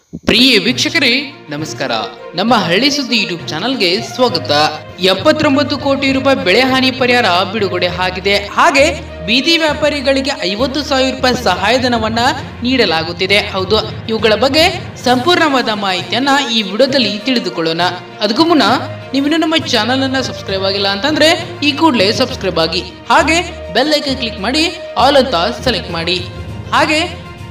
ಪ್ರಿಯ ವೀಕ್ಷಕರೇ ನಮಸ್ಕಾರ ನಮ್ಮ ಹಳ್ಳಿ ಸುದ್ದಿ ಯೂಟ್ಯೂಬ್ ಚಾನಲ್ಗೆ ಸ್ವಾಗತ ಎಪ್ಪತ್ತೊಂಬತ್ತು ಕೋಟಿ ರೂಪಾಯಿ ಬೆಳೆ ಹಾನಿ ಪರಿಹಾರ ಬಿಡುಗಡೆ ಆಗಿದೆ ಹಾಗೆ ಬೀದಿ ವ್ಯಾಪಾರಿಗಳಿಗೆ ಐವತ್ತು ಸಾವಿರ ರೂಪಾಯಿ ಸಹಾಯಧನವನ್ನ ನೀಡಲಾಗುತ್ತಿದೆ ಹೌದು ಇವುಗಳ ಬಗ್ಗೆ ಸಂಪೂರ್ಣವಾದ ಮಾಹಿತಿಯನ್ನ ಈ ವಿಡಿಯೋದಲ್ಲಿ ತಿಳಿದುಕೊಳ್ಳೋಣ ಅದಕ್ಕೂ ಮುನ್ನ ನೀವಿನ್ನು ನಮ್ಮ ಚಾನಲ್ ಅನ್ನ ಸಬ್ಸ್ಕ್ರೈಬ್ ಆಗಿಲ್ಲ ಅಂತಂದ್ರೆ ಈ ಕೂಡಲೇ ಸಬ್ಸ್ಕ್ರೈಬ್ ಆಗಿ ಹಾಗೆ ಬೆಲ್ ಐಕನ್ ಕ್ಲಿಕ್ ಮಾಡಿ ಆಲ್ ಅಂತ ಸೆಲೆಕ್ಟ್ ಮಾಡಿ ಹಾಗೆ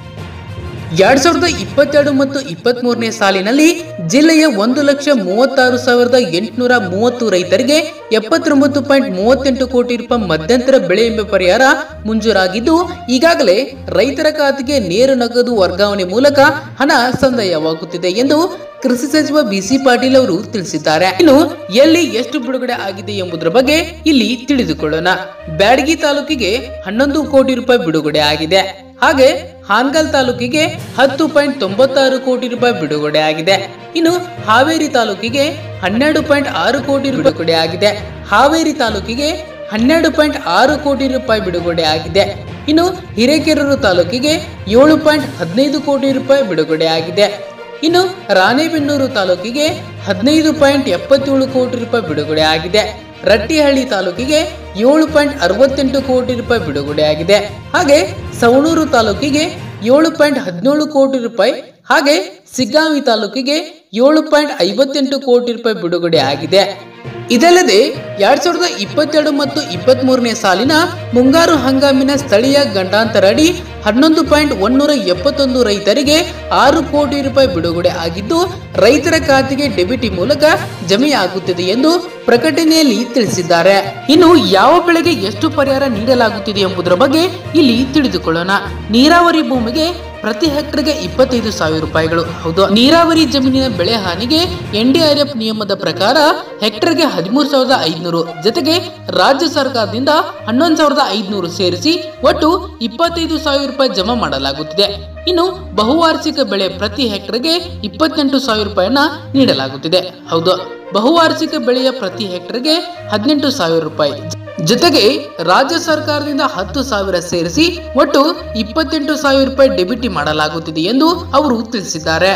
ಎರಡ್ ಸಾವಿರದ ಇಪ್ಪತ್ತೆರಡು ಮತ್ತು ಇಪ್ಪತ್ತ್ ಮೂರನೇ ಸಾಲಿನಲ್ಲಿ ಜಿಲ್ಲೆಯ ಒಂದು ಲಕ್ಷ ಮೂವತ್ತಾರು ಸಾವಿರದ ಎಂಟುನೂರ ಮೂವತ್ತು ರೈತರಿಗೆ ಎಪ್ಪತ್ತೊಂಬತ್ತು ಪಾಯಿಂಟ್ ಮೂವತ್ತೆಂಟು ಕೋಟಿ ರೂಪಾಯಿ ಮಧ್ಯಂತರ ಬೆಳೆ ವಿಮೆ ಪರಿಹಾರ ಮಂಜೂರಾಗಿದ್ದು ಈಗಾಗಲೇ ರೈತರ ಖಾತೆಗೆ ನೇರ ನಗದು ವರ್ಗಾವಣೆ ಮೂಲಕ ಹಣ ಸಂದಾಯವಾಗುತ್ತಿದೆ ಎಂದು ಕೃಷಿ ಸಚಿವ ಬಿಸಿ ಪಾಟೀಲ್ ಅವರು ತಿಳಿಸಿದ್ದಾರೆ ಇನ್ನು ಎಲ್ಲಿ ಎಷ್ಟು ಬಿಡುಗಡೆ ಆಗಿದೆ ಎಂಬುದರ ಬಗ್ಗೆ ಇಲ್ಲಿ ತಿಳಿದುಕೊಳ್ಳೋಣ ಬ್ಯಾಡಗಿ ತಾಲೂಕಿಗೆ ಹನ್ನೊಂದು ಕೋಟಿ ರೂಪಾಯಿ ಬಿಡುಗಡೆ ಆಗಿದೆ ಹಾಗೆ ಹಾನ್ಗಲ್ ತಾಲೂಕಿಗೆ ಹತ್ತು ಪಾಯಿಂಟ್ ತೊಂಬತ್ತಾರು ಕೋಟಿ ರೂಪಾಯಿ ಬಿಡುಗಡೆ ಆಗಿದೆ ಇನ್ನು ಹಾವೇರಿ ತಾಲೂಕಿಗೆ ಹನ್ನೆರಡು ಪಾಯಿಂಟ್ ಆರು ಕೋಟಿ ಬಿಡುಗಡೆ ಆಗಿದೆ ಹಾವೇರಿ ತಾಲೂಕಿಗೆ ಹನ್ನೆರಡು ಪಾಯಿಂಟ್ ಆರು ಕೋಟಿ ರೂಪಾಯಿ ಬಿಡುಗಡೆ ಆಗಿದೆ ಇನ್ನು ಹಿರೇಕೆರೂರು ತಾಲೂಕಿಗೆ ಏಳು ಪಾಯಿಂಟ್ ಹದಿನೈದು ಕೋಟಿ ರೂಪಾಯಿ ಬಿಡುಗಡೆ ಆಗಿದೆ ಇನ್ನು ರಾಣೆಬೆನ್ನೂರು ತಾಲೂಕಿಗೆ ಹದಿನೈದು ಪಾಯಿಂಟ್ ಎಪ್ಪತ್ತೇಳು ಕೋಟಿ ರೂಪಾಯಿ ಬಿಡುಗಡೆ ಆಗಿದೆ ರಟ್ಟಿಹಳ್ಳಿ ತಾಲೂಕಿಗೆ ಏಳು ಪಾಯಿಂಟ್ ಅರವತ್ತೆಂಟು ಕೋಟಿ ರೂಪಾಯಿ ಬಿಡುಗಡೆ ಆಗಿದೆ ಹಾಗೆ ಸವಣೂರು ತಾಲೂಕಿಗೆ ಏಳು ಪಾಯಿಂಟ್ ಹದಿನೇಳು ಕೋಟಿ ರೂಪಾಯಿ ಹಾಗೆ ಸಿಗ್ಗಾಂವಿ ತಾಲೂಕಿಗೆ ಏಳು ಪಾಯಿಂಟ್ ಐವತ್ತೆಂಟು ಕೋಟಿ ರೂಪಾಯಿ ಬಿಡುಗಡೆ ಆಗಿದೆ ಇದಲ್ಲದೆ ಎರಡ್ ಸಾವಿರದ ಇಪ್ಪತ್ತೆರಡು ಮತ್ತು ಇಪ್ಪತ್ತ್ ಮೂರನೇ ಸಾಲಿನ ಮುಂಗಾರು ಹಂಗಾಮಿನ ಸ್ಥಳೀಯ ಗಂಡಾಂತರ ಅಡಿ ಹನ್ನೊಂದು ಪಾಯಿಂಟ್ ಒನ್ನೂರ ಎಪ್ಪತ್ತೊಂದು ರೈತರಿಗೆ ಆರು ಕೋಟಿ ರೂಪಾಯಿ ಬಿಡುಗಡೆ ಆಗಿದ್ದು ರೈತರ ಖಾತೆಗೆ ಡೆಬಿಟಿ ಮೂಲಕ ಜಮೆಯಾಗುತ್ತಿದೆ ಎಂದು ಪ್ರಕಟಣೆಯಲ್ಲಿ ತಿಳಿಸಿದ್ದಾರೆ ಇನ್ನು ಯಾವ ಬೆಳೆಗೆ ಎಷ್ಟು ಪರಿಹಾರ ನೀಡಲಾಗುತ್ತಿದೆ ಎಂಬುದರ ಬಗ್ಗೆ ಇಲ್ಲಿ ತಿಳಿದುಕೊಳ್ಳೋಣ ನೀರಾವರಿ ಭೂಮಿಗೆ ಪ್ರತಿ ಹೆಕ್ಟರ್ಗೆ ಇಪ್ಪತ್ತೈದು ಸಾವಿರ ರೂಪಾಯಿಗಳು ಹೌದು ನೀರಾವರಿ ಜಮೀನಿನ ಬೆಳೆ ಹಾನಿಗೆ ಎನ್ಡಿಆರ್ಎಫ್ ನಿಯಮದ ಪ್ರಕಾರ ಹೆಕ್ಟರ್ಗೆ ಹದಿಮೂರು ಸಾವಿರದ ಐದುನೂರು ಜೊತೆಗೆ ರಾಜ್ಯ ಸರ್ಕಾರದಿಂದ ಹನ್ನೊಂದು ಸಾವಿರದ ಐದುನೂರು ಸೇರಿಸಿ ಒಟ್ಟು ಇಪ್ಪತ್ತೈದು ಸಾವಿರ ರೂಪಾಯಿ ಜಮಾ ಮಾಡಲಾಗುತ್ತಿದೆ ಇನ್ನು ಬಹುವಾರ್ಷಿಕ ಬೆಳೆ ಪ್ರತಿ ಹೆಕ್ಟರ್ಗೆ ಇಪ್ಪತ್ತೆಂಟು ಸಾವಿರ ರೂಪಾಯಿಯನ್ನ ನೀಡಲಾಗುತ್ತಿದೆ ಹೌದು ಬಹುವಾರ್ಷಿಕ ಬೆಳೆಯ ಪ್ರತಿ ಹೆಕ್ಟರ್ಗೆ ಹದಿನೆಂಟು ಸಾವಿರ ರೂಪಾಯಿ ಜೊತೆಗೆ ರಾಜ್ಯ ಸರ್ಕಾರದಿಂದ ಹತ್ತು ಸಾವಿರ ಸೇರಿಸಿ ಒಟ್ಟು ಇಪ್ಪತ್ತೆಂಟು ಸಾವಿರ ರೂಪಾಯಿ ಡೆಬಿಟಿ ಮಾಡಲಾಗುತ್ತಿದೆ ಎಂದು ಅವರು ತಿಳಿಸಿದ್ದಾರೆ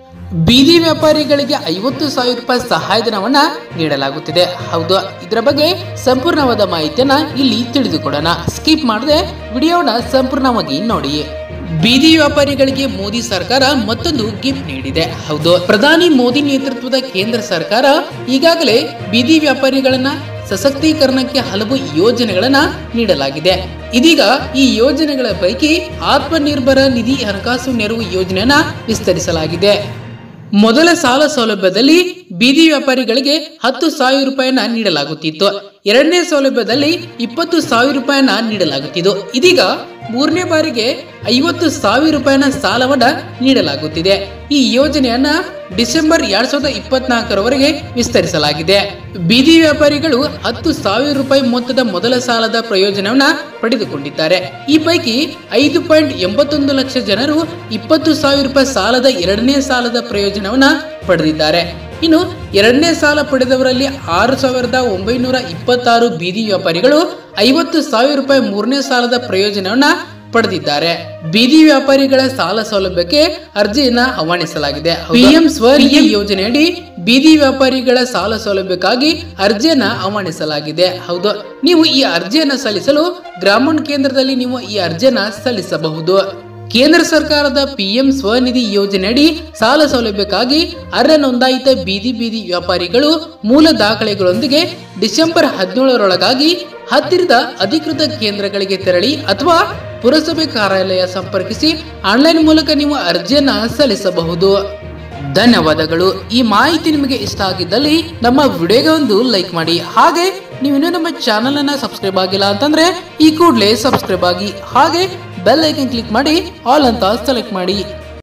ಬೀದಿ ವ್ಯಾಪಾರಿಗಳಿಗೆ ಐವತ್ತು ಸಾವಿರ ರೂಪಾಯಿ ಸಹಾಯಧನವನ್ನ ನೀಡಲಾಗುತ್ತಿದೆ ಹೌದು ಇದರ ಬಗ್ಗೆ ಸಂಪೂರ್ಣವಾದ ಮಾಹಿತಿಯನ್ನ ಇಲ್ಲಿ ತಿಳಿದುಕೊಡೋಣ ಸ್ಕಿಪ್ ಮಾಡದೆ ವಿಡಿಯೋನ ಸಂಪೂರ್ಣವಾಗಿ ನೋಡಿ ಬೀದಿ ವ್ಯಾಪಾರಿಗಳಿಗೆ ಮೋದಿ ಸರ್ಕಾರ ಮತ್ತೊಂದು ಗಿಫ್ಟ್ ನೀಡಿದೆ ಹೌದು ಪ್ರಧಾನಿ ಮೋದಿ ನೇತೃತ್ವದ ಕೇಂದ್ರ ಸರ್ಕಾರ ಈಗಾಗಲೇ ಬೀದಿ ವ್ಯಾಪಾರಿಗಳನ್ನ ಸಶಕ್ತೀಕರಣಕ್ಕೆ ಹಲವು ಯೋಜನೆಗಳನ್ನ ನೀಡಲಾಗಿದೆ ಇದೀಗ ಈ ಯೋಜನೆಗಳ ಪೈಕಿ ಆತ್ಮನಿರ್ಭರ ನಿಧಿ ಹಣಕಾಸು ನೆರವು ಯೋಜನೆಯನ್ನ ವಿಸ್ತರಿಸಲಾಗಿದೆ ಮೊದಲ ಸಾಲ ಸೌಲಭ್ಯದಲ್ಲಿ ಬೀದಿ ವ್ಯಾಪಾರಿಗಳಿಗೆ ಹತ್ತು ಸಾವಿರ ರೂಪಾಯಿನ ನೀಡಲಾಗುತ್ತಿತ್ತು ಎರಡನೇ ಸೌಲಭ್ಯದಲ್ಲಿ ಇಪ್ಪತ್ತು ಸಾವಿರ ರೂಪಾಯಿನ ನೀಡಲಾಗುತ್ತಿದ್ದು ಇದೀಗ ಮೂರನೇ ಬಾರಿಗೆ ಐವತ್ತು ಸಾವಿರ ರೂಪಾಯಿನ ಸಾಲವನ್ನ ನೀಡಲಾಗುತ್ತಿದೆ ಈ ಯೋಜನೆಯನ್ನ ಡಿಸೆಂಬರ್ ಎರಡ್ ಸಾವಿರದ ಇಪ್ಪತ್ನಾಲ್ಕರವರೆಗೆ ವಿಸ್ತರಿಸಲಾಗಿದೆ ಬೀದಿ ವ್ಯಾಪಾರಿಗಳು ಹತ್ತು ಸಾವಿರ ರೂಪಾಯಿ ಮೊತ್ತದ ಮೊದಲ ಸಾಲದ ಪ್ರಯೋಜನವನ್ನ ಪಡೆದುಕೊಂಡಿದ್ದಾರೆ ಈ ಪೈಕಿ ಐದು ಪಾಯಿಂಟ್ ಎಂಬತ್ತೊಂದು ಲಕ್ಷ ಜನರು ಇಪ್ಪತ್ತು ಸಾವಿರ ರೂಪಾಯಿ ಸಾಲದ ಎರಡನೇ ಸಾಲದ ಪ್ರಯೋಜನವನ್ನ ಪಡೆದಿದ್ದಾರೆ ಇನ್ನು ಎರಡನೇ ಸಾಲ ಪಡೆದವರಲ್ಲಿ ಆರು ಸಾವಿರದ ಒಂಬೈನೂರ ಇಪ್ಪತ್ತಾರು ಬೀದಿ ವ್ಯಾಪಾರಿಗಳು ಐವತ್ತು ಸಾವಿರ ರೂಪಾಯಿ ಮೂರನೇ ಸಾಲದ ಪ್ರಯೋಜನವನ್ನ ಪಡೆದಿದ್ದಾರೆ ಬೀದಿ ವ್ಯಾಪಾರಿಗಳ ಸಾಲ ಸೌಲಭ್ಯಕ್ಕೆ ಅರ್ಜಿಯನ್ನ ಆಹ್ವಾನಿಸಲಾಗಿದೆ ಪಿಎಂ ಸ್ವನಿಧಿ ಯೋಜನೆಯಡಿ ಬೀದಿ ವ್ಯಾಪಾರಿಗಳ ಸಾಲ ಸೌಲಭ್ಯಕ್ಕಾಗಿ ಅರ್ಜಿಯನ್ನ ಆಹ್ವಾನಿಸಲಾಗಿದೆ ಹೌದು ನೀವು ಈ ಅರ್ಜಿಯನ್ನ ಸಲ್ಲಿಸಲು ಗ್ರಾಮೀಣ ಕೇಂದ್ರದಲ್ಲಿ ನೀವು ಈ ಅರ್ಜಿಯನ್ನ ಸಲ್ಲಿಸಬಹುದು ಕೇಂದ್ರ ಸರ್ಕಾರದ ಪಿಎಂ ಸ್ವನಿಧಿ ಯೋಜನೆಯಡಿ ಸಾಲ ಸೌಲಭ್ಯಕ್ಕಾಗಿ ಅರ್ಹ ನೋಂದಾಯಿತ ಬೀದಿ ಬೀದಿ ವ್ಯಾಪಾರಿಗಳು ಮೂಲ ದಾಖಲೆಗಳೊಂದಿಗೆ ಡಿಸೆಂಬರ್ ಹದಿನೇಳರೊಳಗಾಗಿ ಹತ್ತಿರದ ಅಧಿಕೃತ ಕೇಂದ್ರಗಳಿಗೆ ತೆರಳಿ ಅಥವಾ ಪುರಸಭೆ ಕಾರ್ಯಾಲಯ ಸಂಪರ್ಕಿಸಿ ಆನ್ಲೈನ್ ಮೂಲಕ ನೀವು ಅರ್ಜಿಯನ್ನ ಸಲ್ಲಿಸಬಹುದು ಧನ್ಯವಾದಗಳು ಈ ಮಾಹಿತಿ ನಿಮಗೆ ಇಷ್ಟ ಆಗಿದ್ದಲ್ಲಿ ನಮ್ಮ ವಿಡಿಯೋಗೆ ಒಂದು ಲೈಕ್ ಮಾಡಿ ಹಾಗೆ ನೀವಿನ್ನೂ ನಮ್ಮ ಚಾನಲ್ ಅನ್ನ ಸಬ್ಸ್ಕ್ರೈಬ್ ಆಗಿಲ್ಲ ಅಂತಂದ್ರೆ ಈ ಕೂಡಲೇ ಸಬ್ಸ್ಕ್ರೈಬ್ ಆಗಿ ಹಾಗೆ ಬೆಲ್ ಐಕನ್ ಕ್ಲಿಕ್ ಮಾಡಿ ಆಲ್ ಅಂತ ಸೆಲೆಕ್ಟ್ ಮಾಡಿ